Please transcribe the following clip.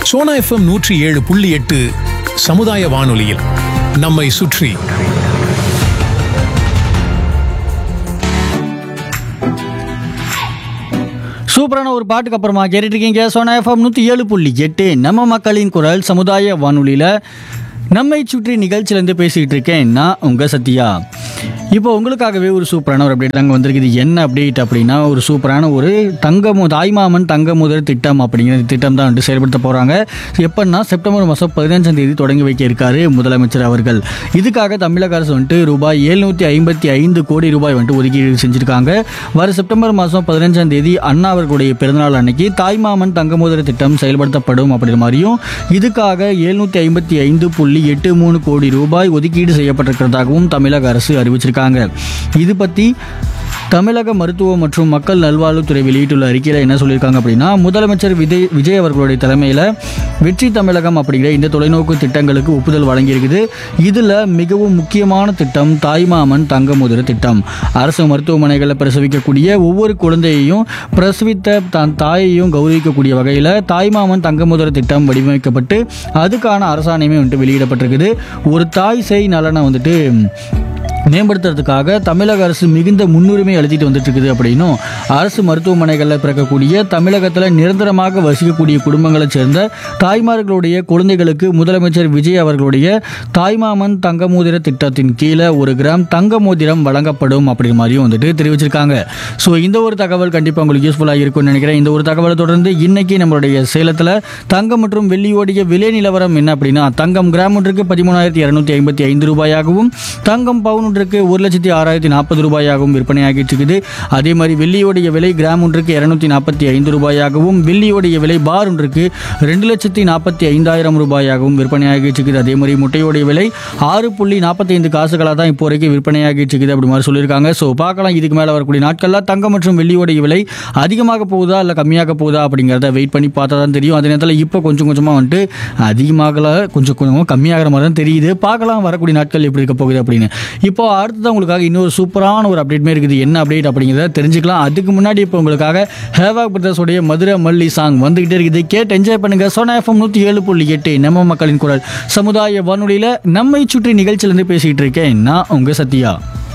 Sona FM நூற்றி ஏழு புள்ளி எட்டு சமுதாய வானொலியில் நம்மை சுற்றி சூப்பரான ஒரு பாட்டுக்கு அப்புறமா கேட்டுட்டு இருக்கீங்க சோனா எஃப்எம் நூற்றி ஏழு புள்ளி எட்டு நம்ம மக்களின் குரல் சமுதாய வானொலியில் நம்மை சுற்றி நிகழ்ச்சியிலேருந்து பேசிக்கிட்டு இருக்கேன் நான் உங்கள் சத்யா இப்போ உங்களுக்காகவே ஒரு சூப்பரான ஒரு அப்டேட் தாங்க வந்திருக்குது என்ன அப்டேட் அப்படின்னா ஒரு சூப்பரான ஒரு தங்கமு தாய்மாமன் தங்க முதல் திட்டம் அப்படிங்கிற திட்டம் தான் வந்துட்டு செயல்படுத்த போகிறாங்க எப்படின்னா செப்டம்பர் மாதம் பதினஞ்சாம் தேதி தொடங்கி வைக்க இருக்காரு முதலமைச்சர் அவர்கள் இதுக்காக தமிழக அரசு வந்துட்டு ரூபாய் எழுநூற்றி ஐம்பத்தி ஐந்து கோடி ரூபாய் வந்துட்டு ஒதுக்கீடு செஞ்சுருக்காங்க வர செப்டம்பர் மாதம் பதினஞ்சாம் தேதி அண்ணா அவர்களுடைய பிறந்தநாள் அன்னைக்கு தாய்மாமன் தங்க முதல் திட்டம் செயல்படுத்தப்படும் அப்படிங்கிற மாதிரியும் இதுக்காக எழுநூற்றி ஐம்பத்தி ஐந்து புள்ளி எட்டு மூணு கோடி ரூபாய் ஒதுக்கீடு செய்யப்பட்டிருக்கிறதாகவும் தமிழக அரசு அறிவிச்சிருக்காங்க இது பற்றி தமிழக மருத்துவ மற்றும் மக்கள் நல்வாழ்வுத்துறை வெளியிட்டுள்ள அறிக்கையில் என்ன சொல்லியிருக்காங்க அப்படின்னா முதலமைச்சர் விஜய் விஜய் அவர்களுடைய தலைமையில் வெற்றி தமிழகம் அப்படிங்கிற இந்த தொலைநோக்கு திட்டங்களுக்கு ஒப்புதல் வழங்கியிருக்குது இதில் மிகவும் முக்கியமான திட்டம் தாய்மாமன் தங்க முதல திட்டம் அரசு மருத்துவமனைகளில் பிரசவிக்கக்கூடிய ஒவ்வொரு குழந்தையையும் பிரசவித்த தன் தாயையும் கௌரவிக்கக்கூடிய வகையில் தாய்மாமன் தங்க முதல திட்டம் வடிவமைக்கப்பட்டு அதுக்கான அரசாணையுமே வந்துட்டு வெளியிடப்பட்டிருக்குது ஒரு தாய் செய் நலனை வந்துட்டு மேம்படுத்துறதுக்காக தமிழக அரசு மிகுந்த முன்னுரிமை அளித்துட்டு வந்துட்டு இருக்குது அப்படின்னும் அரசு மருத்துவமனைகளில் பிறக்கக்கூடிய தமிழகத்தில் நிரந்தரமாக வசிக்கக்கூடிய குடும்பங்களைச் சேர்ந்த தாய்மார்களுடைய குழந்தைகளுக்கு முதலமைச்சர் விஜய் அவர்களுடைய தாய்மாமன் தங்க மோதிர திட்டத்தின் கீழே ஒரு கிராம் தங்க மோதிரம் வழங்கப்படும் அப்படிங்கிற மாதிரியும் வந்துட்டு தெரிவிச்சிருக்காங்க ஸோ இந்த ஒரு தகவல் கண்டிப்பாக உங்களுக்கு யூஸ்ஃபுல்லாக இருக்கும்னு நினைக்கிறேன் இந்த ஒரு தகவலை தொடர்ந்து இன்னைக்கு நம்மளுடைய சேலத்தில் தங்கம் மற்றும் வெள்ளியோடைய விலை நிலவரம் என்ன அப்படின்னா தங்கம் கிராம் ஒன்றுக்கு பதிமூணாயிரத்தி இரநூத்தி ஐம்பத்தி ஐந்து ரூபாயாகவும் தங்கம் பவுன் ஒன்றுக்கு ஒரு லட்சத்தி ஆறாயிரத்தி நாற்பது ரூபாயாகவும் விற்பனையாகிட்டு இருக்குது அதே மாதிரி வெள்ளியோடைய விலை கிராம் ஒன்றுக்கு இரநூத்தி நாற்பத்தி ஐந்து ரூபாயாகவும் வெள்ளியோடைய விலை பார் ஒன்றுக்கு ரெண்டு லட்சத்தி நாற்பத்தி ஐந்தாயிரம் ரூபாயாகவும் விற்பனையாகிட்டு இருக்குது அதே மாதிரி முட்டையோடைய விலை ஆறு புள்ளி நாற்பத்தைந்து காசுகளாக தான் இப்போ வரைக்கும் விற்பனையாகிட்டு இருக்குது அப்படி மாதிரி சொல்லியிருக்காங்க ஸோ பார்க்கலாம் இதுக்கு மேலே வரக்கூடிய நாட்களில் தங்கம் மற்றும் வெள்ளியோடைய விலை அதிகமாக போகுதா இல்லை கம்மியாக போகுதா அப்படிங்கிறத வெயிட் பண்ணி பார்த்தா தான் தெரியும் அதே நேரத்தில் இப்போ கொஞ்சம் கொஞ்சமாக வந்துட்டு அதிகமாகல கொஞ்சம் கொஞ்சமாக கம்மியாகிற மாதிரி தான் தெரியுது பார்க்கலாம் வரக்கூடிய நாட்கள் எப்படி இருக்க போகுது அப்படின்னு இப்போ அடுத்ததான் உங்களுக்காக இன்னொரு சூப்பரான ஒரு அப்டேட்மே இருக்குது என்ன அப்டேட் அப்படிங்கிறத தெரிஞ்சுக்கலாம் அதுக்கு முன்னாடி இப்போ உங்களுக்காக ஹேவாக் பிரதர்ஸோடைய மதுரை மல்லி சாங் வந்துகிட்டே இருக்குது கேட்டு என்ஜாய் பண்ணுங்க சோனா எஃப்எம் நூற்றி ஏழு புள்ளி எட்டு நம்ம மக்களின் குரல் சமுதாய வானொலியில் நம்மை சுற்றி நிகழ்ச்சியிலேருந்து பேசிகிட்டு இருக்கேன் நான் உங்கள் சத்யா